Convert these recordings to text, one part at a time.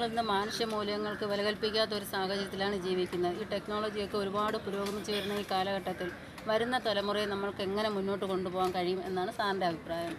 ഇന്ന് മാനുഷ്യ മൂല്യങ്ങൾക്ക് വില കൽപ്പിക്കാത്ത ഒരു സാഹചര്യത്തിലാണ് ജീവിക്കുന്നത് ഈ ടെക്നോളജിയൊക്കെ ഒരുപാട് പുരോഗമിച്ചു വരുന്ന ഈ കാലഘട്ടത്തിൽ വരുന്ന തലമുറയെ നമ്മൾക്ക് എങ്ങനെ മുന്നോട്ട് കൊണ്ടുപോകാൻ കഴിയും എന്നാണ് സാറിൻ്റെ അഭിപ്രായം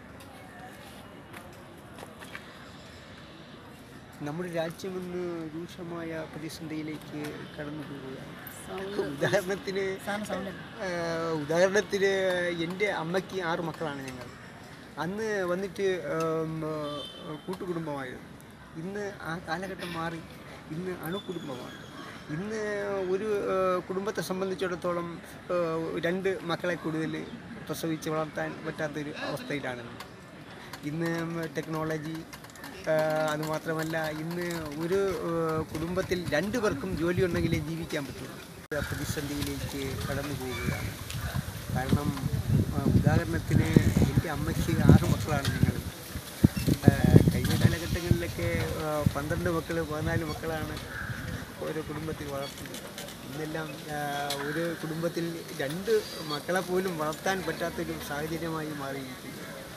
നമ്മുടെ രാജ്യം ഇന്ന് രൂക്ഷമായ പ്രതിസന്ധിയിലേക്ക് കടന്നു പോവുകയാണ് ഉദാഹരണത്തിന് ആഹ് ഉദാഹരണത്തിന് എൻ്റെ അമ്മയ്ക്ക് ആറ് മക്കളാണ് ഞങ്ങൾ അന്ന് വന്നിട്ട് ഉം, ആഹ് കൂട്ടുകുടുംബമായിരുന്നു ഇന്ന് ആ കാലഘട്ടം മാറി ഇന്ന് അണുകുടുംബമാണ് ഇന്ന് ഒരു ആഹ് കുടുംബത്തെ സംബന്ധിച്ചിടത്തോളം ആഹ് രണ്ട് മക്കളെ കൂടുതൽ പ്രസവിച്ച് വളർത്താൻ പറ്റാത്തൊരു അവസ്ഥയിലാണ് ഇന്ന് ടെക്നോളജി അതുമാത്രമല്ല ഇന്ന് ഒരു ആഹ് കുടുംബത്തിൽ രണ്ടു പേർക്കും ജോലി ഉണ്ടെങ്കിലേ ജീവിക്കാൻ പറ്റുള്ളൂ പ്രതിസന്ധിയിലേക്ക് കടന്നു പോവുകയാണ് കാരണം ആ, ഉദാഹരണത്തിന് എൻ്റെ അമ്മയ്ക്ക് ആറ് മക്കളാണ് ഞങ്ങൾ കഴിഞ്ഞ കാലഘട്ടങ്ങളിലൊക്കെ ആ, പന്ത്രണ്ട് മക്കൾ പതിനാല് മക്കളാണ് ഓരോ കുടുംബത്തിൽ വളർത്തുന്നത് ഇന്നെല്ലാം ആ, ഒരു കുടുംബത്തിൽ രണ്ട് മക്കളെ പോലും വളർത്താൻ പറ്റാത്തൊരു സാഹചര്യമായി മാറിയിരിക്കുന്നു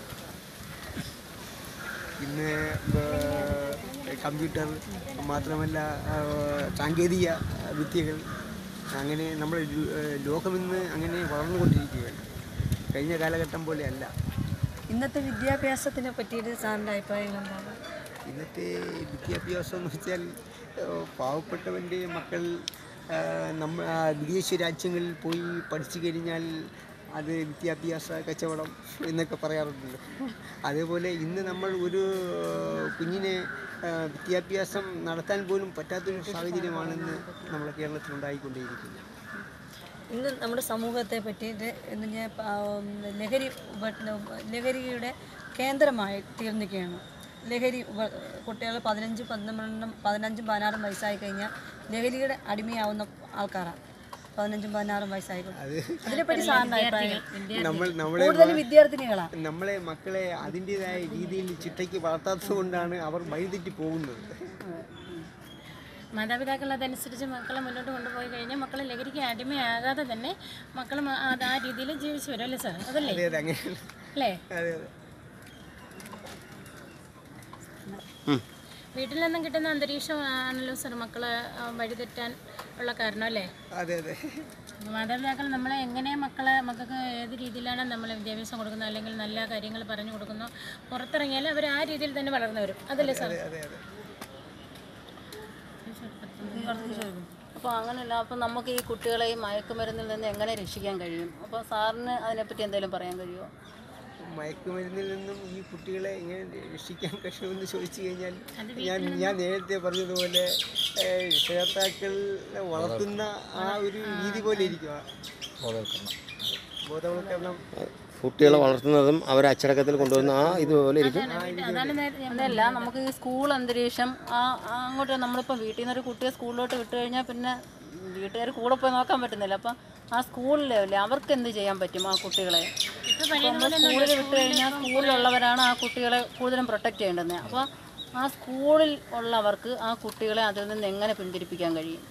ഇന്ന് ഏർ, കമ്പ്യൂട്ടർ മാത്രമല്ല ഏർ, സാങ്കേതിക വിദ്യകൾ അങ്ങനെ നമ്മുടെ ലോ- ഏർ, ലോകമിന്ന് അങ്ങനെ വളർന്നുകൊണ്ടിരിക്കുകയാണ് കഴിഞ്ഞ കാലഘട്ടം പോലെയല്ല ഇന്നത്തെ വിദ്യാഭ്യാസത്തിനെ പറ്റിയിട്ട് സാറിൻ്റെ അഭിപ്രായം എന്താണ് ഇന്നത്തെ വിദ്യാഭ്യാസം എന്ന് വെച്ചാൽ ഏർ, പാവപ്പെട്ടവൻ്റെ മക്കൾ ഏർ, നമ്മ ആ, വിദേശ രാജ്യങ്ങളിൽ പോയി പഠിച്ചു കഴിഞ്ഞാൽ അത് വിദ്യാഭ്യാസ കച്ചവടം എന്നൊക്കെ പറയാറുണ്ടല്ലോ അതേപോലെ ഇന്ന് നമ്മൾ ഒരു ഏർ, കുഞ്ഞിനെ ഏർ, വിദ്യാഭ്യാസം നടത്താൻ പോലും പറ്റാത്തൊരു സാഹചര്യമാണെന്ന് നമ്മുടെ കേരളത്തിൽ ഉണ്ടായിക്കൊണ്ടേയിരിക്കുന്നത് ഇന്ന് നമ്മുടെ സമൂഹത്തെ പറ്റിയിട്ട് എന്ന് ഞാൻ പ- ഉം, ലഹരി ഉപ- ലഹരിയുടെ കേന്ദ്രമായി തീർന്നിരിക്കുകയാണ് ലഹരി ഉപ കുട്ടികൾ പതിനഞ്ച് പന്ത്രണ്ടും പതിനഞ്ചും പതിനാറും വയസ്സായി കഴിഞ്ഞാൽ ലഹരിയുടെ അടിമയാവുന്ന ആൾക്കാരാണ് പതിനഞ്ചും പതിനാറും വയസ്സായി അത് അതിനെപ്പറ്റി സാറിൻ്റെ അഭിപ്രായം നമ്മൾ നമ്മളെ കൂടുതലും വിദ്യാർത്ഥിനികളാണ് നമ്മളെ മക്കളെ അതിൻ്റെതായ രീതിയിൽ ചിട്ടയ്ക്ക് വളർത്താത്തത് കൊണ്ടാണ് അവർ വഴിതെറ്റി പോകുന്നത് മാതാപിതാക്കൾ അതനുസരിച്ച് മക്കളെ മുന്നോട്ട് കൊണ്ടുപോയി കഴിഞ്ഞാൽ മക്കൾ ലഹരിക്ക് അടിമയാകാതെ തന്നെ മക്കൾ അത് ആ രീതിയിൽ ജീവിച്ചു വരും അല്ലേ സാർ അതല്ലേ അതെ അതെ അങ്ങനെയാണ് അല്ലേ അതെ അതെ വീട്ടിൽ നിന്നും കിട്ടുന്ന അന്തരീക്ഷമാണല്ലോ സാർ മക്കളെ ആ, വഴിതെറ്റാൻ ഉള്ള കാരണം അല്ലേ അതെ അതെ മാതാപിതാക്കൾ നമ്മളെ എങ്ങനെ മക്കളെ മക്കൾക്ക് ഏത് രീതിയിലാണ് നമ്മൾ വിദ്യാഭ്യാസം കൊടുക്കുന്നത് അല്ലെങ്കിൽ നല്ല കാര്യങ്ങൾ പറഞ്ഞു കൊടുക്കുന്നു പുറത്തിറങ്ങിയാൽ അവർ ആ രീതിയിൽ തന്നെ വളർന്നു വരും അതല്ലേ സാർ അതെ അതെ അപ്പോൾ അങ്ങനെയല്ല അപ്പോൾ നമുക്ക് ഈ കുട്ടികളെ ഈ മയക്കുമരുന്നിൽ നിന്ന് എങ്ങനെ രക്ഷിക്കാൻ കഴിയും അപ്പോൾ സാറിന് അതിനെപ്പറ്റി എന്തെങ്കിലും പറയാൻ കഴിയുമോ മയക്കുമരുന്നിൽ നിന്നും ഈ കുട്ടികളെ എങ്ങനെ രക്ഷിക്കാൻ കഴിയുമെന്ന് ചോദിച്ചു കഴിഞ്ഞാൽ ഞാൻ ഞാൻ നേരത്തെ പറഞ്ഞതുപോലെ ഏഹ്, രക്ഷകർത്താക്കൾ വളർത്തുന്ന ആ ഒരു രീതി പോലെ ഇരിക്കുക ബോധവൽക്കരണം കുട്ടികളെ വളർത്തുന്നതും അവരെ അച്ചടക്കത്തിൽ കൊണ്ടുവന്ന ആ ഇതുപോലെ ഇരിക്കും അതാണ് നേരത്തെ അതല്ല നമുക്ക് ഈ സ്കൂൾ അന്തരീക്ഷം ആ ആ അങ്ങോട്ട് നമ്മളിപ്പോൾ വീട്ടിൽ നിന്നൊരു കുട്ടിയെ സ്കൂളിലോട്ട് വിട്ട് കഴിഞ്ഞാൽ പിന്നെ വീട്ടുകാർ കൂടെ പോയി നോക്കാൻ പറ്റുന്നില്ല അപ്പം ആ സ്കൂൾ ലെവലിൽ അവർക്ക് എന്ത് ചെയ്യാൻ പറ്റും ആ കുട്ടികളെ നമ്മൾ സ്കൂളിൽ വിട്ട് കഴിഞ്ഞാൽ സ്കൂളിലുള്ളവരാണ് ആ കുട്ടികളെ കൂടുതലും പ്രൊട്ടക്റ്റ് ചെയ്യേണ്ടത് അപ്പോൾ ആ സ്കൂളിൽ ഉള്ളവർക്ക് ആ കുട്ടികളെ അതിൽ നിന്ന് എങ്ങനെ പിന്തിരിപ്പിക്കാൻ കഴിയും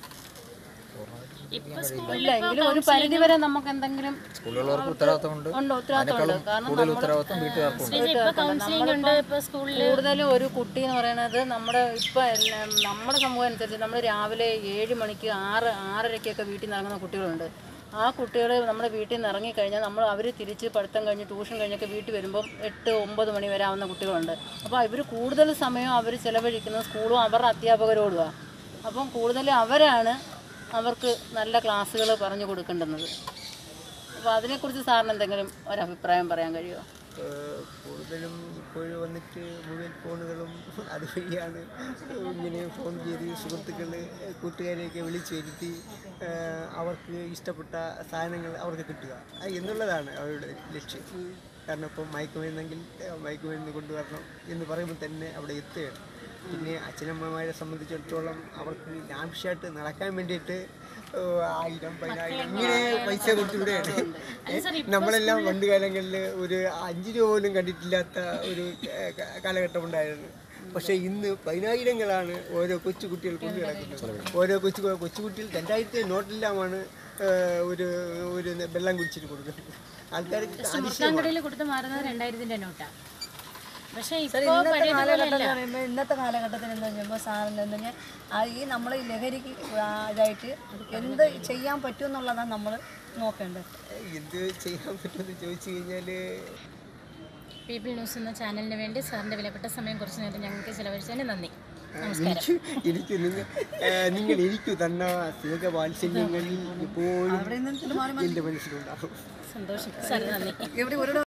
ഇല്ല എങ്കിലും ഒരു പരിധി വരെ നമുക്ക് എന്തെങ്കിലും സ്കൂളുള്ളവർക്ക് ഉത്തരവാദിത്തമുണ്ട് ഉണ്ട് ഉത്തരവാദിത്തമുണ്ട് കാരണം കൂടുതൽ നമ്മൾ ഉത്തരവാദിത്തം വീട്ടുകാർക്കുണ്ട് ഇപ്പൊ കൗൺസിലിംഗ് ഉണ്ട് ഇപ്പൊ സ്കൂളിൽ കൂടുതലും ഒരു കുട്ടി എന്ന് പറയുന്നത് നമ്മുടെ ഇപ്പം എല്ലാം നമ്മുടെ സമൂഹം അനുസരിച്ച് നമ്മൾ രാവിലെ ഏഴ് മണിക്ക് ആറ് ആറരയ്ക്കൊക്കെ വീട്ടിൽ നിന്ന് ഇറങ്ങുന്ന കുട്ടികളുണ്ട് ആ കുട്ടികൾ നമ്മുടെ വീട്ടിൽ നിന്ന് ഇറങ്ങിക്കഴിഞ്ഞാൽ നമ്മൾ അവർ തിരിച്ച് പഠിത്തം കഴിഞ്ഞ് ട്യൂഷൻ കഴിഞ്ഞൊക്കെ വീട്ടിൽ വരുമ്പം എട്ട് ഒമ്പത് മണി വരെ ആവുന്ന കുട്ടികളുണ്ട് അപ്പോൾ ഇവർ കൂടുതൽ സമയം അവർ ചിലവഴിക്കുന്നത് സ്കൂളും അവരുടെ അധ്യാപകരോടുമാണ് അപ്പം കൂടുതൽ അവരാണ് അവർക്ക് നല്ല ക്ലാസ്സുകൾ പറഞ്ഞു കൊടുക്കേണ്ടുന്നത് അപ്പോൾ അതിനെക്കുറിച്ച് സാറിന് എന്തെങ്കിലും ഒരഭിപ്രായം പറയാൻ കഴിയുമോ ഏഹ്, കൂടുതലും ഇപ്പോൾ വന്നിട്ട് മൊബൈൽ ഫോണുകളും അതുവഴിയാണ് ഇങ്ങനെ ഫോൺ ചെയ്ത് സുഹൃത്തുക്കൾ കൂട്ടുകാരെയൊക്കെ വിളിച്ചു വരുത്തി ഏഹ്, അവർക്ക് ഇഷ്ടപ്പെട്ട സാധനങ്ങൾ അവർക്ക് കിട്ടുക അത് എന്നുള്ളതാണ് അവരുടെ ലക്ഷ്യം കാരണം ഇപ്പം മയക്കുമരുന്നെങ്കിൽ ഏഹ്, മയക്കുമരുന്ന് കൊണ്ടുവരണം എന്ന് പറയുമ്പോൾ തന്നെ അവിടെ എത്തുകയാണ് പിന്നെ അച്ഛനമ്മമാരെ സംബന്ധിച്ചിടത്തോളം അവർക്ക് ലാവിഷായിട്ട് നടക്കാൻ വേണ്ടിയിട്ട് ഏഹ്, ആയിരം പതിനായിരം ഇങ്ങനെ പൈസ കൊടുത്തുവിടുകയാണ് നമ്മളെല്ലാം പണ്ട് കാലങ്ങളിൽ ഒരു അഞ്ച് രൂപ പോലും കണ്ടിട്ടില്ലാത്ത ഒരു ഏഹ്, ക- കാലഘട്ടം ഉണ്ടായിരുന്നു പക്ഷേ ഇന്ന് പതിനായിരങ്ങളാണ് ഓരോ കൊച്ചു കുട്ടികൾ കൊണ്ടു കിടക്കുന്നത് ഓരോ കൊച്ചു കൊച്ചുകുട്ടികൾ രണ്ടായിരത്തി നോട്ടെല്ലാമാണ് ഏഹ്, ഒരു ഒരു വെള്ളം കുടിച്ചിട്ട് കൊടുക്കുന്നത് ആൾക്കാർക്ക് അതിശയമാണ് കടയിൽ കൊടുത്ത് മാറുന്നത് രണ്ടായിരത്തിന്റെ നോട്ടാ പക്ഷേ സാർ ഇപ്പോൾ ഇന്നത്തെ പഴയതുപോലെ കാലഘട്ടം എന്ന് അല്ല പറയുമ്പോൾ ഇന്നത്തെ കാലഘട്ടത്തിൽ എന്ന് പറയുമ്പോൾ സാറിന് എന്ന് പറഞ്ഞാൽ ആ ഈ നമ്മൾ ഈ ലഹരിക്ക് ആ ഇതായിട്ട് എന്ത് ചെയ്യാൻ പറ്റും എന്നുള്ളതാണ് നമ്മൾ നോക്കേണ്ടത് എന്ത് ചെയ്യാൻ പറ്റുമെന്ന് ചോദിച്ചു കഴിഞ്ഞാൽ പീപ്പിൾ ന്യൂസ് എന്ന ചാനലിന് വേണ്ടി സാറിൻ്റെ വിലപ്പെട്ട സമയം കുറച്ച് നേരം ഞങ്ങൾക്ക് ചിലവഴിച്ചതിന് നന്ദി നമസ്കാരം എനിക്ക് എനിക്ക് നിങ്ങൾ നിങ്ങൾ എനിക്ക് തന്ന സ്നേഹ വാത്സല്യങ്ങൾ ഇപ്പോഴും എൻ്റെ മനസ്സിലുണ്ടാകും സന്തോഷം സാർ നന്ദി ഇവിടെ ഒരു